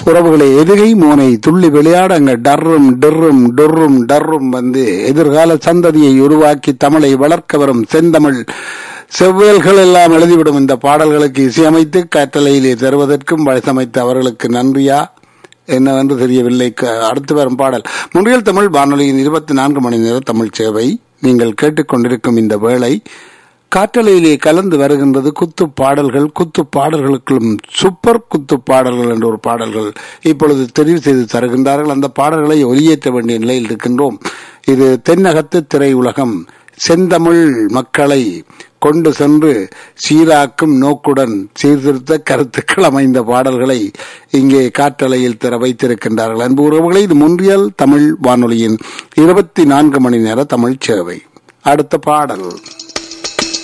உறவுகளை எதுகை மோனை துள்ளி விளையாடங்க டர்ரும் டிர்ரும் டொர்ரும் டர்ரும் வந்து எதிர்கால சந்ததியை உருவாக்கி தமிழை வளர்க்க வரும் செந்தமிழ் செவ்வேல்கள் எல்லாம் எழுதிவிடும் இந்த பாடல்களுக்கு இசையமைத்து கட்டளையிலே தருவதற்கும் வயசமைத்த அவர்களுக்கு நன்றியா என்னவென்று தெரியவில்லை க- அடுத்து வரும் பாடல் முன்றியல் தமிழ் வானொலியின் இருபத்தி நான்கு மணி நேர தமிழ் சேவை நீங்கள் கேட்டுக்கொண்டிருக்கும் இந்த வேளை காற்றலையிலே கலந்து வருகின்றது குத்து பாடல்கள் குத்து பாடல்களுக்கும் சூப்பர் குத்து பாடல்கள் என்ற ஒரு பாடல்கள் இப்பொழுது தெரிவு செய்து தருகின்றார்கள் அந்த பாடல்களை ஒலியேற்ற வேண்டிய நிலையில் இருக்கின்றோம் இது தென்னகத்து திரையுலகம் செந்தமிழ் மக்களை கொண்டு சென்று சீராக்கும் நோக்குடன் சீர்திருத்த கருத்துக்கள் அமைந்த பாடல்களை இங்கே காற்றலையில் தர வைத்திருக்கின்றார்கள் அன்பு உறவுகளை இது முன்றியல் தமிழ் வானொலியின் இருபத்தி நான்கு மணி நேர தமிழ் சேவை அடுத்த பாடல்